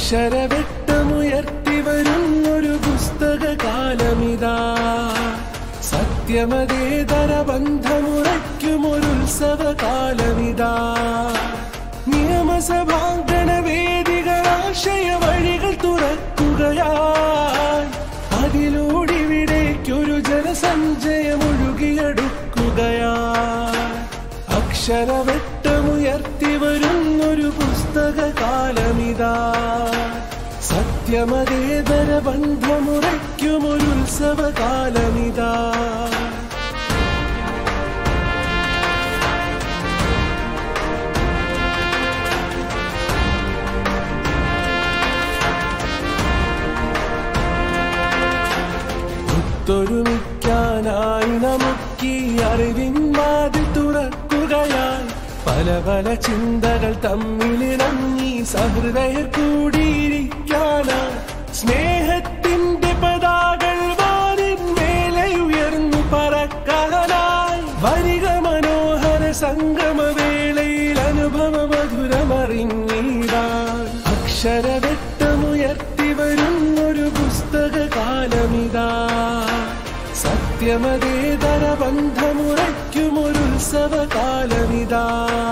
അക്ഷരവെട്ടമുയർത്തി വരുന്നൊരു പുസ്തക കാലമിതാ സത്യമതേതര ബന്ധമുറയ്ക്കുമൊരുത്സവ കാലമിതാ നിയമസഭാങ്കണ വേദികൾ ആശയ വഴികൾ തുറക്കുകയായി അതിലൂടിവിടേക്കൊരു ജനസഞ്ചയമൊഴുകിയെടുക്കുകയായി അക്ഷരവെട്ടമുയർത്തി വരുന്നൊരു പുസ്തക കാലമിതാ സത്യമതേതര ബന്ധമുറയ്ക്കുമൊരുത്സവ കാലമിതാ ഒത്തൊരുമിക്കാനായി നമുക്കീ അറിവിൻ വാതിൽ തുറക്കുകയായി പല പല ചിന്തകൾ തമ്മിലിണങ്ങി സഹൃദയർ കൂടിയിരിക്കാനായി സ്നേഹത്തിന്റെ പതാകൾ വാനിന്മേലെ ഉയർന്നു പറക്കാനായി വരിക മനോഹര സംഗമവേളയിൽ അനുഭവ മധുരമറിഞ്ഞിടാൻ അക്ഷരവെട്ടമുയർത്തി വരുന്നൊരു പുസ്തക കാലമിതാ സത്യമതേതര ബന്ധമുറയ്ക്കുമൊരുത്സവ കാലമിതാ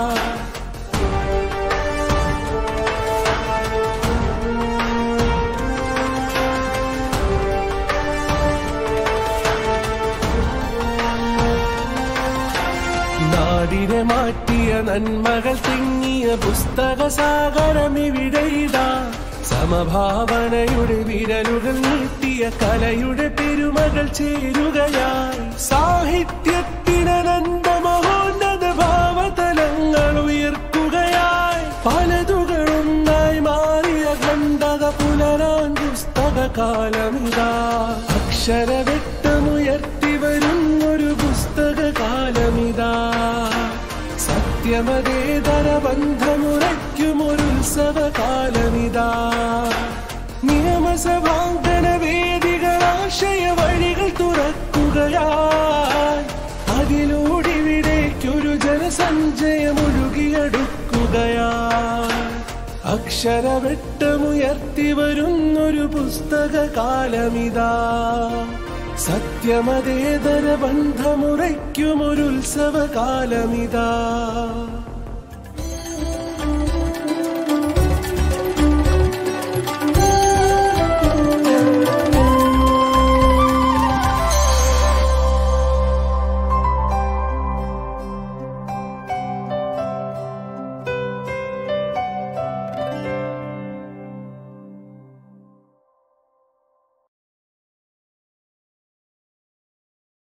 നാടിനെ മാറ്റിയ നന്മകൾ തിങ്ങിയ പുസ്തക സാഗരം ഇവിടെ ഇതാ സമഭാവനയുടെ വിരലുകൾ നീട്ടിയ കലയുടെ പെരുമകൾ ചേരുകയായി സാഹിത്യത്തിനനന്ത മഹോന്നത ഭാവതലങ്ങൾ ഉയർക്കുകയായി പലതുകളൊന്നായി മാറിയ ഖണ്ഡക പുലരാൻ പുസ്തക കാലമിതാ അക്ഷരവെട്ടമുയർത്തി വരുന്നൊരു പുസ്തക കാലമിതാ സത്യമതേതര ബന്ധമുറയ്ക്കുമൊരുത്സവ കാലമിതാ നിയമസഭാങ്കണ വേദികൾ ആശയ വഴികൾ തുറക്കുകയായി അതിലൂടിവിടേക്കൊരു ജനസഞ്ചയമൊഴുകിയെടുക്കുകയായി അക്ഷരവെട്ടമുയർത്തി വരുന്നൊരു പുസ്തക കാലമിതാ സത്യമതേതര ബന്ധമുറയ്ക്കുമൊരുത്സവ കാലമിതാ